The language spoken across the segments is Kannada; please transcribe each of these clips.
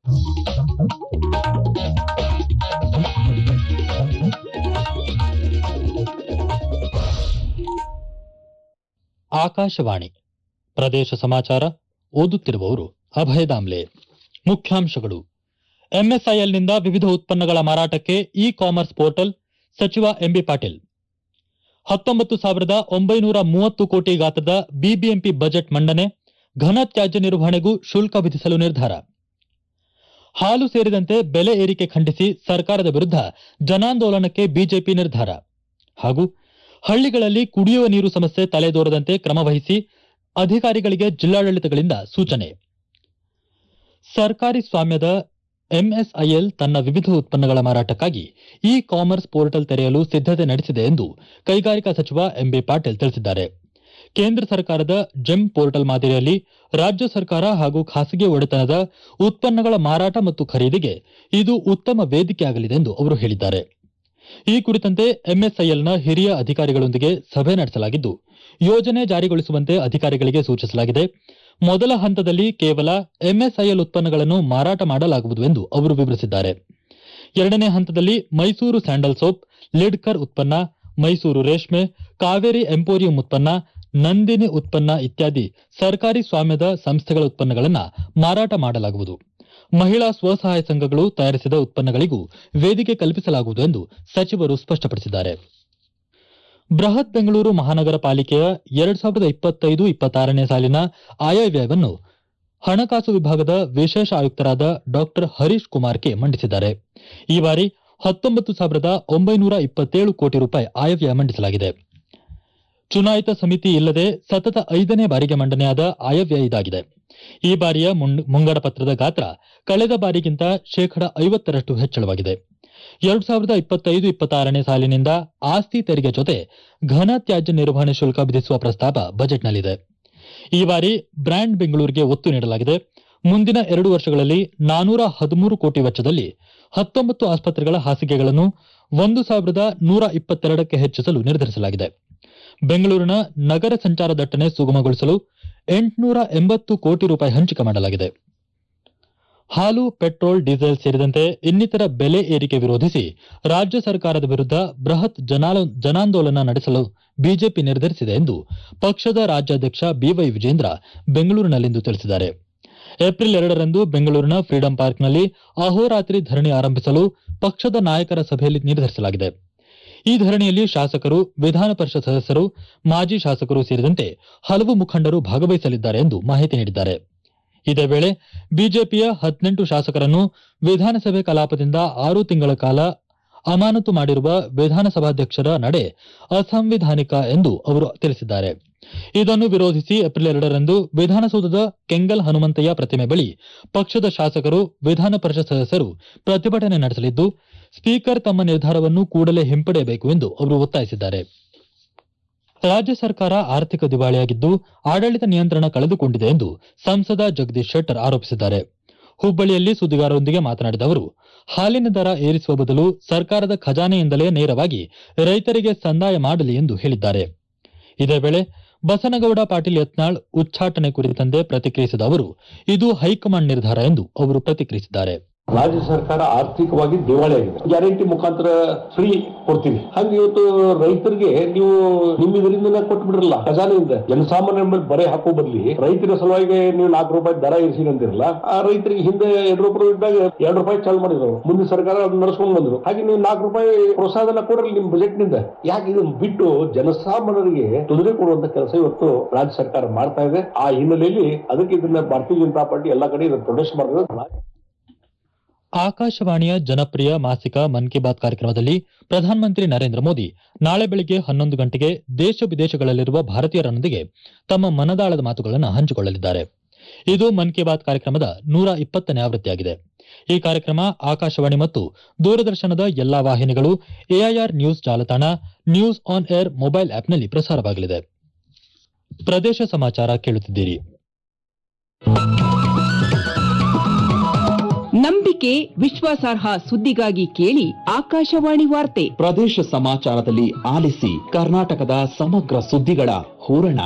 ಆಕಾಶವಾಣಿ ಪ್ರದೇಶ ಸಮಾಚಾರ ಓದುತ್ತಿರುವವರು ಅಭಯ ದಾಮ್ಲೆ ಮುಖ್ಯಾಂಶಗಳು ಎಂಎಸ್ಐಎಲ್ನಿಂದ ವಿವಿಧ ಉತ್ಪನ್ನಗಳ ಮಾರಾಟಕ್ಕೆ ಇ ಕಾಮರ್ಸ್ ಪೋರ್ಟಲ್ ಸಚಿವ ಎಂಬಿ ಪಾಟೀಲ್ ಹತ್ತೊಂಬತ್ತು ಸಾವಿರದ ಒಂಬೈನೂರ ಮೂವತ್ತು ಕೋಟಿ ಗಾತ್ರದ ಬಿಬಿಎಂಪಿ ಬಜೆಟ್ ಮಂಡನೆ ಘನ ತ್ಯಾಜ್ಯ ನಿರ್ವಹಣೆಗೂ ಶುಲ್ಕ ವಿಧಿಸಲು ನಿರ್ಧಾರ ಹಾಲು ಸೇರಿದಂತೆ ಬೆಲೆ ಏರಿಕೆ ಖಂಡಿಸಿ ಸರ್ಕಾರದ ವಿರುದ್ಧ ಜನಾಂದೋಲನಕ್ಕೆ ಬಿಜೆಪಿ ನಿರ್ಧಾರ ಹಾಗೂ ಹಳ್ಳಿಗಳಲ್ಲಿ ಕುಡಿಯುವ ನೀರು ಸಮಸ್ಯೆ ತಲೆದೋರದಂತೆ ಕ್ರಮ ವಹಿಸಿ ಅಧಿಕಾರಿಗಳಿಗೆ ಜಿಲ್ಲಾಡಳಿತಗಳಿಂದ ಸೂಚನೆ ಸರ್ಕಾರಿ ಸ್ವಾಮ್ಯದ ಎಂಎಸ್ಐಎಲ್ ತನ್ನ ವಿವಿಧ ಉತ್ಪನ್ನಗಳ ಮಾರಾಟಕ್ಕಾಗಿ ಇ ಕಾಮರ್ಸ್ ಪೋರ್ಟಲ್ ತೆರೆಯಲು ಸಿದ್ದತೆ ನಡೆಸಿದೆ ಎಂದು ಕೈಗಾರಿಕಾ ಸಚಿವ ಎಂಬಿ ಪಾಟೀಲ್ ತಿಳಿಸಿದ್ದಾರೆ ಕೇಂದ್ರ ಸರ್ಕಾರದ ಜೆಮ್ ಪೋರ್ಟಲ್ ಮಾದರಿಯಲ್ಲಿ ರಾಜ್ಯ ಸರ್ಕಾರ ಹಾಗೂ ಖಾಸಗಿ ಒಡೆತನದ ಉತ್ಪನ್ನಗಳ ಮಾರಾಟ ಮತ್ತು ಖರೀದಿಗೆ ಇದು ಉತ್ತಮ ವೇದಿಕೆಯಾಗಲಿದೆ ಎಂದು ಅವರು ಹೇಳಿದ್ದಾರೆ ಈ ಕುರಿತಂತೆ ಎಂಎಸ್ಐಎಲ್ನ ಹಿರಿಯ ಅಧಿಕಾರಿಗಳೊಂದಿಗೆ ಸಭೆ ನಡೆಸಲಾಗಿದ್ದು ಯೋಜನೆ ಜಾರಿಗೊಳಿಸುವಂತೆ ಅಧಿಕಾರಿಗಳಿಗೆ ಸೂಚಿಸಲಾಗಿದೆ ಮೊದಲ ಹಂತದಲ್ಲಿ ಕೇವಲ ಎಂಎಸ್ಐಎಲ್ ಉತ್ಪನ್ನಗಳನ್ನು ಮಾರಾಟ ಮಾಡಲಾಗುವುದು ಎಂದು ಅವರು ವಿವರಿಸಿದ್ದಾರೆ ಎರಡನೇ ಹಂತದಲ್ಲಿ ಮೈಸೂರು ಸ್ಯಾಂಡಲ್ ಸೋಪ್ ಲಿಡ್ಕರ್ ಉತ್ಪನ್ನ ಮೈಸೂರು ರೇಷ್ಮೆ ಕಾವೇರಿ ಎಂಪೋರಿಯಂ ಉತ್ಪನ್ನ ನಂದಿನಿ ಉತ್ಪನ್ನ ಇತ್ಯಾದಿ ಸರ್ಕಾರಿ ಸ್ವಾಮ್ಯದ ಸಂಸ್ಥೆಗಳ ಉತ್ಪನ್ನಗಳನ್ನು ಮಾರಾಟ ಮಾಡಲಾಗುವುದು ಮಹಿಳಾ ಸ್ವಸಹಾಯ ಸಂಘಗಳು ತಯಾರಿಸಿದ ಉತ್ಪನ್ನಗಳಿಗೂ ವೇದಿಕೆ ಕಲ್ಪಿಸಲಾಗುವುದು ಎಂದು ಸಚಿವರು ಸ್ಪಷ್ಟಪಡಿಸಿದ್ದಾರೆ ಬೃಹತ್ ಬೆಂಗಳೂರು ಮಹಾನಗರ ಪಾಲಿಕೆಯ ಎರಡ್ ಸಾವಿರದ ಇಪ್ಪತ್ತೈದು ಇಪ್ಪತ್ತಾರನೇ ಸಾಲಿನ ಆಯವ್ಯಯವನ್ನು ಹಣಕಾಸು ವಿಭಾಗದ ವಿಶೇಷ ಆಯುಕ್ತರಾದ ಡಾಕ್ಟರ್ ಹರೀಶ್ ಕುಮಾರ್ ಕೆ ಮಂಡಿಸಿದ್ದಾರೆ ಈ ಬಾರಿ ಹತ್ತೊಂಬತ್ತು ಸಾವಿರದ ಒಂಬೈನೂರ ಇಪ್ಪತ್ತೇಳು ಕೋಟಿ ರೂಪಾಯಿ ಆಯವ್ಯಯ ಮಂಡಿಸಲಾಗಿದೆ ಚುನಾಯಿತ ಸಮಿತಿ ಇಲ್ಲದೆ ಸತತ ಐದನೇ ಬಾರಿಗೆ ಮಂಡನೆಯಾದ ಆಯವ್ಯಯ ಇದಾಗಿದೆ ಈ ಬಾರಿಯ ಮುಂ- ಮುಂಗಡ ಪತ್ರದ ಗಾತ್ರ ಕಳೆದ ಬಾರಿಗಿಂತ ಶೇಕಡ ಐವತ್ತರಷ್ಟು ಹೆಚ್ಚಳವಾಗಿದೆ ಎರಡು ಸಾವಿರದ ಇಪ್ಪತ್ತೈದು ಇಪ್ಪತ್ತಾರನೇ ಸಾಲಿನಿಂದ ಆಸ್ತಿ ತೆರಿಗೆ ಜೊತೆ ಘನ ತ್ಯಾಜ್ಯ ನಿರ್ವಹಣೆ ಶುಲ್ಕ ವಿಧಿಸುವ ಪ್ರಸ್ತಾಪ ಬಜೆಟ್ನಲ್ಲಿದೆ ಈ ಬಾರಿ ಬ್ರ್ಯಾಂಡ್ ಬೆಂಗಳೂರಿಗೆ ಒತ್ತು ನೀಡಲಾಗಿದೆ ಮುಂದಿನ ಎರಡು ವರ್ಷಗಳಲ್ಲಿ ನಾನೂರ ಹದಿಮೂರು ಕೋಟಿ ವೆಚ್ಚದಲ್ಲಿ ಹತ್ತೊಂಬತ್ತು ಆಸ್ಪತ್ರೆಗಳ ಹಾಸಿಗೆಗಳನ್ನು ಒಂದು ಸಾವಿರದ ನೂರ ಇಪ್ಪತ್ತೆರಡಕ್ಕೆ ಹೆಚ್ಚಿಸಲು ನಿರ್ಧರಿಸಲಾಗಿದೆ ಬೆಂಗಳೂರಿನ ನಗರ ಸಂಚಾರ ದಟ್ಟಣೆ ಸುಗಮಗೊಳಿಸಲು ಎಂಟುನೂರ ಎಂಬತ್ತು ಕೋಟಿ ರೂಪಾಯಿ ಹಂಚಿಕೆ ಮಾಡಲಾಗಿದೆ ಹಾಲು ಪೆಟ್ರೋಲ್ ಡೀಸೆಲ್ ಸೇರಿದಂತೆ ಇನ್ನಿತರ ಬೆಲೆ ಏರಿಕೆ ವಿರೋಧಿಸಿ ರಾಜ್ಯ ಸರ್ಕಾರದ ವಿರುದ್ಧ ಬೃಹತ್ ಜನಾಲ- ಜನಾಂದೋಲನ ನಡೆಸಲು ಬಿಜೆಪಿ ನಿರ್ಧರಿಸಿದೆ ಎಂದು ಪಕ್ಷದ ರಾಜ್ಯಾಧ್ಯಕ್ಷ ಬಿವೈ ವಿಜೇಂದ್ರ ಬೆಂಗಳೂರಿನಲ್ಲಿಂದು ತಿಳಿಸಿದ್ದಾರೆ ಏಪ್ರಿಲ್ ಎರಡರಂದು ಬೆಂಗಳೂರಿನ ಫ್ರೀಡಂ ಪಾರ್ಕ್ನಲ್ಲಿ ಅಹೋರಾತ್ರಿ ಧರಣಿ ಆರಂಭಿಸಲು ಪಕ್ಷದ ನಾಯಕರ ಸಭೆಯಲ್ಲಿ ನಿರ್ಧರಿಸಲಾಗಿದೆ ಈ ಧರಣಿಯಲ್ಲಿ ಶಾಸಕರು ವಿಧಾನ ಪರಿಷತ್ ಸದಸ್ಯರು ಮಾಜಿ ಶಾಸಕರು ಸೇರಿದಂತೆ ಹಲವು ಮುಖಂಡರು ಭಾಗವಹಿಸಲಿದ್ದಾರೆ ಎಂದು ಮಾಹಿತಿ ನೀಡಿದ್ದಾರೆ ಇದೇ ವೇಳೆ ಬಿಜೆಪಿಯ ಹದಿನೆಂಟು ಶಾಸಕರನ್ನು ವಿಧಾನಸಭೆ ಕಲಾಪದಿಂದ ಆರು ತಿಂಗಳ ಕಾಲ ಅಮಾನತು ಮಾಡಿರುವ ವಿಧಾನಸಭಾಧ್ಯಕ್ಷರ ನಡೆ ಅಸಂವಿಧಾನಿಕ ಎಂದು ಅವರು ತಿಳಿಸಿದ್ದಾರೆ ಇದನ್ನು ವಿರೋಧಿಸಿ ಏಪ್ರಿಲ್ ಎರಡರಂದು ವಿಧಾನಸೌಧದ ಕೆಂಗಲ್ ಹನುಮಂತಯ್ಯ ಪ್ರತಿಮೆ ಬಳಿ ಪಕ್ಷದ ಶಾಸಕರು ವಿಧಾನ ಪರಿಷತ್ ಸದಸ್ಯರು ಪ್ರತಿಭಟನೆ ನಡೆಸಲಿದ್ದು ಸ್ಪೀಕರ್ ತಮ್ಮ ನಿರ್ಧಾರವನ್ನು ಕೂಡಲೇ ಹಿಂಪಡೆಯಬೇಕು ಎಂದು ಅವರು ಒತ್ತಾಯಿಸಿದ್ದಾರೆ ರಾಜ್ಯ ಸರ್ಕಾರ ಆರ್ಥಿಕ ದಿವಾಳಿಯಾಗಿದ್ದು ಆಡಳಿತ ನಿಯಂತ್ರಣ ಕಳೆದುಕೊಂಡಿದೆ ಎಂದು ಸಂಸದ ಜಗದೀಶ್ ಶೆಟ್ಟರ್ ಆರೋಪಿಸಿದ್ದಾರೆ ಹುಬ್ಬಳ್ಳಿಯಲ್ಲಿ ಸುದ್ದಿಗಾರರೊಂದಿಗೆ ಮಾತನಾಡಿದ ಅವರು ಹಾಲಿನ ದರ ಏರಿಸುವ ಬದಲು ಸರ್ಕಾರದ ಖಜಾನೆಯಿಂದಲೇ ನೇರವಾಗಿ ರೈತರಿಗೆ ಸಂದಾಯ ಮಾಡಲಿ ಎಂದು ಹೇಳಿದ್ದಾರೆ ಇದೇ ವೇಳೆ ಬಸನಗೌಡ ಪಾಟೀಲ್ ಯತ್ನಾಳ್ ಉಚ್ಚಾಟನೆ ಕುರಿತಂತೆ ಪ್ರತಿಕ್ರಿಯಿಸಿದ ಅವರು ಇದು ಹೈಕಮಾಂಡ್ ನಿರ್ಧಾರ ಎಂದು ಅವರು ಪ್ರತಿಕ್ರಿಯಿಸಿದ್ದಾರೆ ರಾಜ್ಯ ಸರ್ಕಾರ ಆರ್ಥಿಕವಾಗಿ ದಿವಾಳಿಯಾಗಿದೆ ಗ್ಯಾರಂಟಿ ಮುಖಾಂತರ ಫ್ರೀ ಕೊಡ್ತೀವಿ ಹಂಗೆ ಇವತ್ತು ರೈತರಿಗೆ ನೀವು ನಿಮ್ಮ ಇದರಿಂದ ಕೊಟ್ಬಿಡ್ರಲ್ಲ ಖಜಾನೆಯಿಂದ ಜನಸಾಮಾನ್ಯರ ಮೇಲೆ ಬರೆ ಹಾಕೋ ಬದ್ಲಿ ರೈತರ ಸಲುವಾಗಿ ನೀವು ನಾಲ್ಕು ರೂಪಾಯಿ ದರ ಇರಿಸಿ ಅಂತಿರಲ್ಲ ಆ ರೈತರಿಗೆ ಹಿಂದೆ ಎರಡು ರೂಪಾಯಿ ಇದ್ದಾಗ ಎರಡು ರೂಪಾಯಿ ಚಾಲು ಮಾಡಿದ್ರು ಮುಂದಿನ ಸರ್ಕಾರ ಅದನ್ನ ನಡ್ಸ್ಕೊಂಡ್ ಬಂದ್ರು ಹಾಗೆ ನೀವು ನಾಲ್ಕು ರೂಪಾಯಿ ಪ್ರೋತ್ಸಾಹನ ಕೊಡ್ರಲ್ಲ ನಿಮ್ ಬಜೆಟ್ ನಿಂದ ಯಾಕೆ ಇದನ್ನ ಬಿಟ್ಟು ಜನಸಾಮಾನ್ಯರಿಗೆ ತೊಂದರೆ ಕೊಡುವಂತ ಕೆಲಸ ಇವತ್ತು ರಾಜ್ಯ ಸರ್ಕಾರ ಮಾಡ್ತಾ ಇದೆ ಆ ಹಿನ್ನೆಲೆಯಲ್ಲಿ ಅದಕ್ಕೆ ಇದನ್ನ ಭಾರತೀಯ ಜನತಾ ಪಾರ್ಟಿ ಎಲ್ಲಾ ಕಡೆ ಇದನ್ನ ಪ್ರೊಟೆಸ್ಟ್ ಮಾಡಿದ್ರೆ ಆಕಾಶವಾಣಿಯ ಜನಪ್ರಿಯ ಮಾಸಿಕ ಮನ್ ಕಿ ಬಾತ್ ಕಾರ್ಯಕ್ರಮದಲ್ಲಿ ಪ್ರಧಾನಮಂತ್ರಿ ನರೇಂದ್ರ ಮೋದಿ ನಾಳೆ ಬೆಳಗ್ಗೆ ಹನ್ನೊಂದು ಗಂಟೆಗೆ ದೇಶ ವಿದೇಶಗಳಲ್ಲಿರುವ ಭಾರತೀಯರೊಂದಿಗೆ ತಮ್ಮ ಮನದಾಳದ ಮಾತುಗಳನ್ನು ಹಂಚಿಕೊಳ್ಳಲಿದ್ದಾರೆ ಇದು ಮನ್ ಕಿ ಬಾತ್ ಕಾರ್ಯಕ್ರಮದ ನೂರ ಇಪ್ಪತ್ತನೇ ಆವೃತ್ತಿಯಾಗಿದೆ ಈ ಕಾರ್ಯಕ್ರಮ ಆಕಾಶವಾಣಿ ಮತ್ತು ದೂರದರ್ಶನದ ಎಲ್ಲಾ ವಾಹಿನಿಗಳು ಎಐಆರ್ ನ್ಯೂಸ್ ಜಾಲತಾಣ ನ್ಯೂಸ್ ಆನ್ ಏರ್ ಮೊಬೈಲ್ ಆಪ್ನಲ್ಲಿ ಪ್ರಸಾರವಾಗಲಿದೆ ಪ್ರದೇಶ ಸಮಾಚಾರ ಕೇಳುತ್ತಿದ್ದೀರಿ ನಂಬಿಕೆ ವಿಶ್ವಾಸಾರ್ಹ ಸುದ್ದಿಗಾಗಿ ಕೇಳಿ ಆಕಾಶವಾಣಿ ವಾರ್ತೆ ಪ್ರದೇಶ ಸಮಾಚಾರದಲ್ಲಿ ಆಲಿಸಿ ಕರ್ನಾಟಕದ ಸಮಗ್ರ ಸುದ್ದಿಗಳ ಹೂರಣ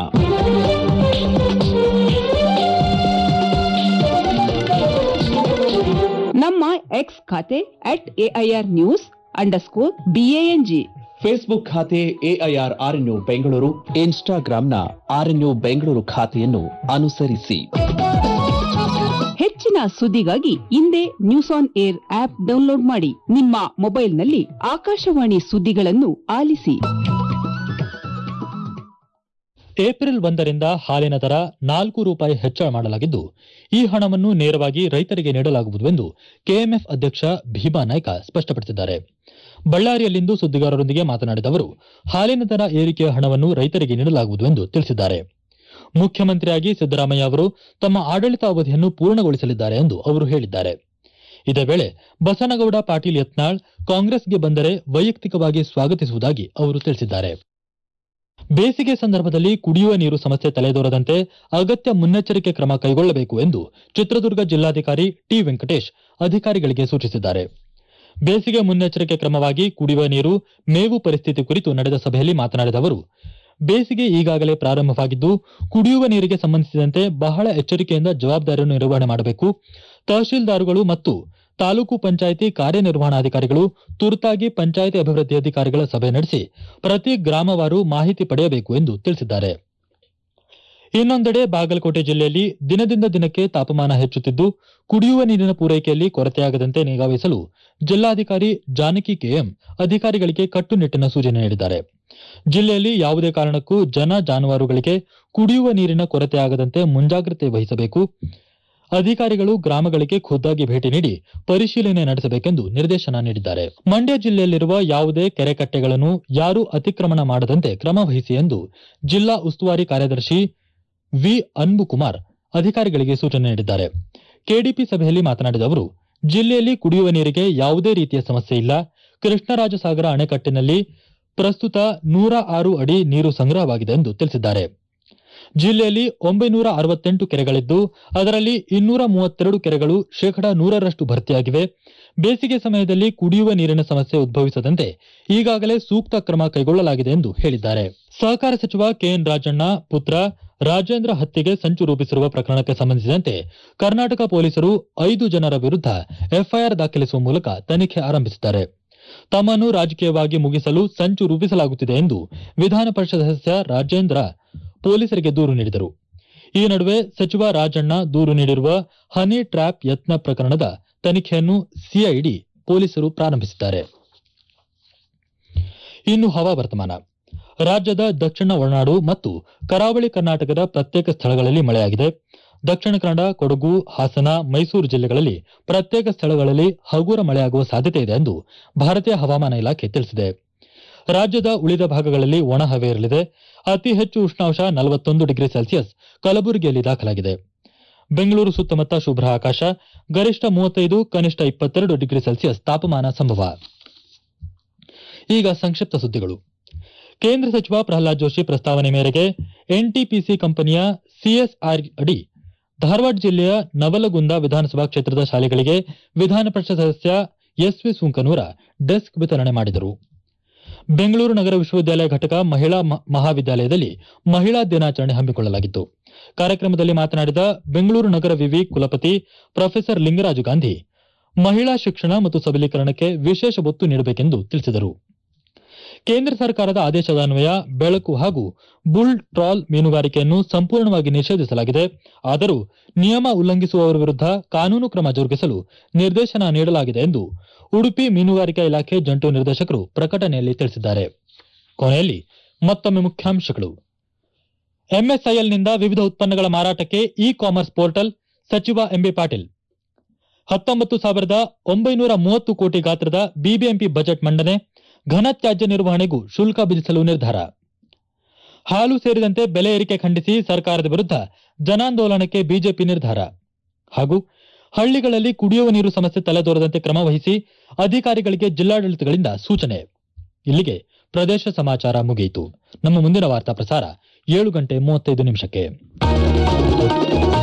ನಮ್ಮ ಎಕ್ಸ್ ಖಾತೆ at A I R news underscore B A N G Facebook ಖಾತೆ ಎಐಆರ್ ಆರ್ಎನ್ಯು ಬೆಂಗಳೂರು ಇನ್ಸ್ಟಾಗ್ರಾಂನ ಆರ್ಎನ್ಯು ಬೆಂಗಳೂರು ಖಾತೆಯನ್ನು ಅನುಸರಿಸಿ ಹೆಚ್ಚಿನ ಸುದ್ದಿಗಾಗಿ ಹಿಂದೆ news on air app download ಮಾಡಿ ನಿಮ್ಮ ಮೊಬೈಲ್ನಲ್ಲಿ ಆಕಾಶವಾಣಿ ಸುದ್ದಿಗಳನ್ನು ಆಲಿಸಿ ಏಪ್ರಿಲ್ ಒಂದರಿಂದ ಹಾಲಿನ ದರ ನಾಲ್ಕು ರೂಪಾಯಿ ಹೆಚ್ಚಳ ಮಾಡಲಾಗಿದ್ದು ಈ ಹಣವನ್ನು ನೇರವಾಗಿ ರೈತರಿಗೆ ನೀಡಲಾಗುವುದು ಎಂದು ಕೆಎಂಎಫ್ ಅಧ್ಯಕ್ಷ ಭೀಮಾ ನಾಯ್ಕ ಸ್ಪಷ್ಟಪಡಿಸಿದ್ದಾರೆ ಬಳ್ಳಾರಿಯಲ್ಲಿಂದು ಸುದ್ದಿಗಾರರೊಂದಿಗೆ ಮಾತನಾಡಿದ ಅವರು ಹಾಲಿನ ದರ ಏರಿಕೆಯ ಹಣವನ್ನು ರೈತರಿಗೆ ನೀಡಲಾಗುವುದು ಎಂದು ತಿಳಿಸಿದ್ದಾರೆ ಮುಖ್ಯಮಂತ್ರಿಯಾಗಿ ಸಿದ್ದರಾಮಯ್ಯ ಅವರು ತಮ್ಮ ಆಡಳಿತಾವಧಿಯನ್ನು ಪೂರ್ಣಗೊಳಿಸಲಿದ್ದಾರೆ ಎಂದು ಅವರು ಹೇಳಿದ್ದಾರೆ ಇದೇ ವೇಳೆ ಬಸನಗೌಡ ಪಾಟೀಲ್ ಯತ್ನಾಳ್ ಕಾಂಗ್ರೆಸ್ಗೆ ಬಂದರೆ ವೈಯಕ್ತಿಕವಾಗಿ ಸ್ವಾಗತಿಸುವುದಾಗಿ ಅವರು ತಿಳಿಸಿದ್ದಾರೆ ಬೇಸಿಗೆ ಸಂದರ್ಭದಲ್ಲಿ ಕುಡಿಯುವ ನೀರು ಸಮಸ್ಯೆ ತಲೆದೋರದಂತೆ ಅಗತ್ಯ ಮುನ್ನೆಚ್ಚರಿಕೆ ಕ್ರಮ ಕೈಗೊಳ್ಳಬೇಕು ಎಂದು ಚಿತ್ರದುರ್ಗ ಜಿಲ್ಲಾಧಿಕಾರಿ ಟಿ ವೆಂಕಟೇಶ್ ಅಧಿಕಾರಿಗಳಿಗೆ ಸೂಚಿಸಿದ್ದಾರೆ ಬೇಸಿಗೆ ಮುನ್ನೆಚ್ಚರಿಕೆ ಕ್ರಮವಾಗಿ ಕುಡಿಯುವ ನೀರು ಮೇವು ಪರಿಸ್ಥಿತಿ ಕುರಿತು ನಡೆದ ಸಭೆಯಲ್ಲಿ ಮಾತನಾಡಿದ ಅವರು ಬೇಸಿಗೆ ಈಗಾಗಲೇ ಪ್ರಾರಂಭವಾಗಿದ್ದು ಕುಡಿಯುವ ನೀರಿಗೆ ಸಂಬಂಧಿಸಿದಂತೆ ಬಹಳ ಎಚ್ಚರಿಕೆಯಿಂದ ಜವಾಬ್ದಾರಿಯನ್ನು ನಿರ್ವಹಣೆ ಮಾಡಬೇಕು ತಹಶೀಲ್ದಾರುಗಳು ಮತ್ತು ತಾಲೂಕು ಪಂಚಾಯಿತಿ ಕಾರ್ಯನಿರ್ವಹಣಾಧಿಕಾರಿಗಳು ತುರ್ತಾಗಿ ಪಂಚಾಯಿತಿ ಅಭಿವೃದ್ಧಿ ಅಧಿಕಾರಿಗಳ ಸಭೆ ನಡೆಸಿ ಪ್ರತಿ ಗ್ರಾಮವಾರು ಮಾಹಿತಿ ಪಡೆಯಬೇಕು ಎಂದು ತಿಳಿಸಿದ್ದಾರೆ ಇನ್ನೊಂದೆಡೆ ಬಾಗಲಕೋಟೆ ಜಿಲ್ಲೆಯಲ್ಲಿ ದಿನದಿಂದ ದಿನಕ್ಕೆ ತಾಪಮಾನ ಹೆಚ್ಚುತ್ತಿದ್ದು ಕುಡಿಯುವ ನೀರಿನ ಪೂರೈಕೆಯಲ್ಲಿ ಕೊರತೆಯಾಗದಂತೆ ನಿಗಾವಹಿಸಲು ಜಿಲ್ಲಾಧಿಕಾರಿ ಜಾನಕಿ ಕೆಎಂ ಅಧಿಕಾರಿಗಳಿಗೆ ಕಟ್ಟುನಿಟ್ಟಿನ ಸೂಚನೆ ನೀಡಿದ್ದಾರೆ ಜಿಲ್ಲೆಯಲ್ಲಿ ಯಾವುದೇ ಕಾರಣಕ್ಕೂ ಜನ ಜಾನುವಾರುಗಳಿಗೆ ಕುಡಿಯುವ ನೀರಿನ ಕೊರತೆಯಾಗದಂತೆ ಮುಂಜಾಗ್ರತೆ ವಹಿಸಬೇಕು ಅಧಿಕಾರಿಗಳು ಗ್ರಾಮಗಳಿಗೆ ಖುದ್ದಾಗಿ ಭೇಟಿ ನೀಡಿ ಪರಿಶೀಲನೆ ನಡೆಸಬೇಕೆಂದು ನಿರ್ದೇಶನ ನೀಡಿದ್ದಾರೆ ಮಂಡ್ಯ ಜಿಲ್ಲೆಯಲ್ಲಿರುವ ಯಾವುದೇ ಕೆರೆಕಟ್ಟೆಗಳನ್ನು ಯಾರೂ ಅತಿಕ್ರಮಣ ಮಾಡದಂತೆ ಕ್ರಮ ವಹಿಸಿ ಎಂದು ಜಿಲ್ಲಾ ಉಸ್ತುವಾರಿ ಕಾರ್ಯದರ್ಶಿ ವಿ ಅನ್ಬುಕುಮಾರ್ ಅಧಿಕಾರಿಗಳಿಗೆ ಸೂಚನೆ ನೀಡಿದ್ದಾರೆ ಕೆಡಿಪಿ ಸಭೆಯಲ್ಲಿ ಮಾತನಾಡಿದ ಅವರು ಜಿಲ್ಲೆಯಲ್ಲಿ ಕುಡಿಯುವ ನೀರಿಗೆ ಯಾವುದೇ ರೀತಿಯ ಸಮಸ್ಯೆ ಇಲ್ಲ ಕೃಷ್ಣರಾಜಸಾಗರ ಅಣೆಕಟ್ಟಿನಲ್ಲಿ ಪ್ರಸ್ತುತ ನೂರ ಆರು ಅಡಿ ನೀರು ಸಂಗ್ರಹವಾಗಿದೆ ಎಂದು ತಿಳಿಸಿದ್ದಾರೆ ಜಿಲ್ಲೆಯಲ್ಲಿ ಒಂಬೈನೂರ ಅರವತ್ತೆಂಟು ಕೆರೆಗಳಿದ್ದು ಅದರಲ್ಲಿ ಇನ್ನೂರ ಮೂವತ್ತೆರಡು ಕೆರೆಗಳು ಶೇಕಡಾ ನೂರರಷ್ಟು ಭರ್ತಿಯಾಗಿವೆ ಬೇಸಿಗೆ ಸಮಯದಲ್ಲಿ ಕುಡಿಯುವ ನೀರಿನ ಸಮಸ್ಯೆ ಉದ್ಭವಿಸದಂತೆ ಈಗಾಗಲೇ ಸೂಕ್ತ ಕ್ರಮ ಕೈಗೊಳ್ಳಲಾಗಿದೆ ಎಂದು ಹೇಳಿದ್ದಾರೆ ಸಹಕಾರ ಸಚಿವ ಕೆಎನ್ ರಾಜಣ್ಣ ಪುತ್ರ ರಾಜೇಂದ್ರ ಹತ್ಯೆಗೆ ಸಂಚು ರೂಪಿಸಿರುವ ಪ್ರಕರಣಕ್ಕೆ ಸಂಬಂಧಿಸಿದಂತೆ ಕರ್ನಾಟಕ ಪೊಲೀಸರು ಐದು ಜನರ ವಿರುದ್ಧ ಎಫ್ಐಆರ್ ದಾಖಲಿಸುವ ಮೂಲಕ ತನಿಖೆ ಆರಂಭಿಸಿದ್ದಾರೆ ತಮ್ಮನ್ನು ರಾಜಕೀಯವಾಗಿ ಮುಗಿಸಲು ಸಂಚು ರೂಪಿಸಲಾಗುತ್ತಿದೆ ಎಂದು ವಿಧಾನ ಪರಿಷತ್ ಸದಸ್ಯ ರಾಜೇಂದ್ರ ಪೊಲೀಸರಿಗೆ ದೂರು ನೀಡಿದರು ಈ ನಡುವೆ ಸಚಿವ ರಾಜಣ್ಣ ದೂರು ನೀಡಿರುವ ಹನಿ ಟ್ರ್ಯಾಪ್ ಯತ್ನ ಪ್ರಕರಣದ ತನಿಖೆಯನ್ನು ಸಿಐಡಿ ಪೊಲೀಸರು ಪ್ರಾರಂಭಿಸಿದ್ದಾರೆ ಇನ್ನು ಹವಾವರ್ತಮಾನ ರಾಜ್ಯದ ದಕ್ಷಿಣ ಒಳನಾಡು ಮತ್ತು ಕರಾವಳಿ ಕರ್ನಾಟಕದ ಪ್ರತ್ಯೇಕ ಸ್ಥಳಗಳಲ್ಲಿ ಮಳೆಯಾಗಿದೆ ದಕ್ಷಿಣ ಕನ್ನಡ ಕೊಡಗು ಹಾಸನ ಮೈಸೂರು ಜಿಲ್ಲೆಗಳಲ್ಲಿ ಪ್ರತ್ಯೇಕ ಸ್ಥಳಗಳಲ್ಲಿ ಹಗುರ ಮಳೆಯಾಗುವ ಸಾಧ್ಯತೆ ಇದೆ ಎಂದು ಭಾರತೀಯ ಹವಾಮಾನ ಇಲಾಖೆ ತಿಳಿಸಿದೆ ರಾಜ್ಯದ ಉಳಿದ ಭಾಗಗಳಲ್ಲಿ ಒಣ ಹವೆ ಇರಲಿದೆ ಅತಿ ಹೆಚ್ಚು ಉಷ್ಣಾಂಶ ನಲವತ್ತೊಂದು ಡಿಗ್ರಿ ಸೆಲ್ಸಿಯಸ್ ಕಲಬುರಗಿಯಲ್ಲಿ ದಾಖಲಾಗಿದೆ ಬೆಂಗಳೂರು ಸುತ್ತಮುತ್ತ ಶುಭ್ರ ಆಕಾಶ ಗರಿಷ್ಠ ಮೂವತ್ತೈದು ಕನಿಷ್ಠ ಇಪ್ಪತ್ತೆರಡು ಡಿಗ್ರಿ ಸೆಲ್ಸಿಯಸ್ ತಾಪಮಾನ ಸಂಭವ ಈಗ ಸಂಕ್ಷಿಪ್ತ ಸುದ್ದಿಗಳು ಕೇಂದ್ರ ಸಚಿವ ಪ್ರಹ್ಲಾದ್ ಜೋಶಿ ಪ್ರಸ್ತಾವನೆ ಮೇರೆಗೆ ಎನ್ಟಿಪಿಸಿ ಕಂಪನಿಯ ಸಿಎಸ್ಆರ್ ಅಡಿ ಧಾರವಾಡ ಜಿಲ್ಲೆಯ ನವಲಗುಂದ ವಿಧಾನಸಭಾ ಕ್ಷೇತ್ರದ ಶಾಲೆಗಳಿಗೆ ವಿಧಾನ ಪರಿಷತ್ ಸದಸ್ಯ ಎಸ್ವಿ ಸುಂಕನೂರ ಡೆಸ್ಕ್ ವಿತರಣೆ ಮಾಡಿದರು ಬೆಂಗಳೂರು ನಗರ ವಿಶ್ವವಿದ್ಯಾಲಯ ಘಟಕ ಮಹಿಳಾ ಮ- ಮಹಾವಿದ್ಯಾಲಯದಲ್ಲಿ ಮಹಿಳಾ ದಿನಾಚರಣೆ ಹಮ್ಮಿಕೊಳ್ಳಲಾಗಿತ್ತು ಕಾರ್ಯಕ್ರಮದಲ್ಲಿ ಮಾತನಾಡಿದ ಬೆಂಗಳೂರು ನಗರ ವಿವಿ ಕುಲಪತಿ ಪ್ರೊಫೆಸರ್ ಲಿಂಗರಾಜು ಗಾಂಧಿ ಮಹಿಳಾ ಶಿಕ್ಷಣ ಮತ್ತು ಸಬಲೀಕರಣಕ್ಕೆ ವಿಶೇಷ ಒತ್ತು ನೀಡಬೇಕೆಂದು ತಿಳಿಸಿದರು ಕೇಂದ್ರ ಸರ್ಕಾರದ ಆದೇಶದ ಅನ್ವಯ ಬೆಳಕು ಹಾಗೂ ಬುಲ್ ಟ್ರಾಲ್ ಮೀನುಗಾರಿಕೆಯನ್ನು ಸಂಪೂರ್ಣವಾಗಿ ನಿಷೇಧಿಸಲಾಗಿದೆ ಆದರೂ ನಿಯಮ ಉಲ್ಲಂಘಿಸುವವರ ವಿರುದ್ಧ ಕಾನೂನು ಕ್ರಮ ಜರುಗಿಸಲು ನಿರ್ದೇಶನ ನೀಡಲಾಗಿದೆ ಎಂದು ಉಡುಪಿ ಮೀನುಗಾರಿಕಾ ಇಲಾಖೆ ಜಂಟಿ ನಿರ್ದೇಶಕರು ಪ್ರಕಟಣೆಯಲ್ಲಿ ತಿಳಿಸಿದ್ದಾರೆ ಕೊನೆಯಲ್ಲಿ ಮತ್ತೊಮ್ಮೆ ಮುಖ್ಯಾಂಶಗಳು ಎಂಎಸ್ಐಎಲ್ನಿಂದ ವಿವಿಧ ಉತ್ಪನ್ನಗಳ ಮಾರಾಟಕ್ಕೆ ಇ ಕಾಮರ್ಸ್ ಪೋರ್ಟಲ್ ಸಚಿವ ಎಂಬಿ ಪಾಟೀಲ್ ಹತ್ತೊಂಬತ್ತು ಸಾವಿರದ ಒಂಬೈನೂರ ಮೂವತ್ತು ಕೋಟಿ ಗಾತ್ರದ ಬಿಬಿಎಂಪಿ ಬಜೆಟ್ ಮಂಡನೆ ಘನ ತ್ಯಾಜ್ಯ ನಿರ್ವಹಣೆಗೂ ಶುಲ್ಕ ವಿಧಿಸಲು ನಿರ್ಧಾರ ಹಾಲು ಸೇರಿದಂತೆ ಬೆಲೆ ಏರಿಕೆ ಖಂಡಿಸಿ ಸರ್ಕಾರದ ವಿರುದ್ಧ ಜನಾಂದೋಲನಕ್ಕೆ ಬಿಜೆಪಿ ನಿರ್ಧಾರ ಹಾಗೂ ಹಳ್ಳಿಗಳಲ್ಲಿ ಕುಡಿಯುವ ನೀರು ಸಮಸ್ಯೆ ತಲೆದೋರದಂತೆ ಕ್ರಮ ವಹಿಸಿ ಅಧಿಕಾರಿಗಳಿಗೆ ಜಿಲ್ಲಾಡಳಿತಗಳಿಂದ ಸೂಚನೆ ಇಲ್ಲಿಗೆ ಪ್ರದೇಶ ಸಮಾಚಾರ ಮುಗಿಯಿತು ನಮ್ಮ ಮುಂದಿನ ವಾರ್ತಾ ಪ್ರಸಾರ ಏಳು ಗಂಟೆ ಮೂವತ್ತೈದು ನಿಮಿಷಕ್ಕೆ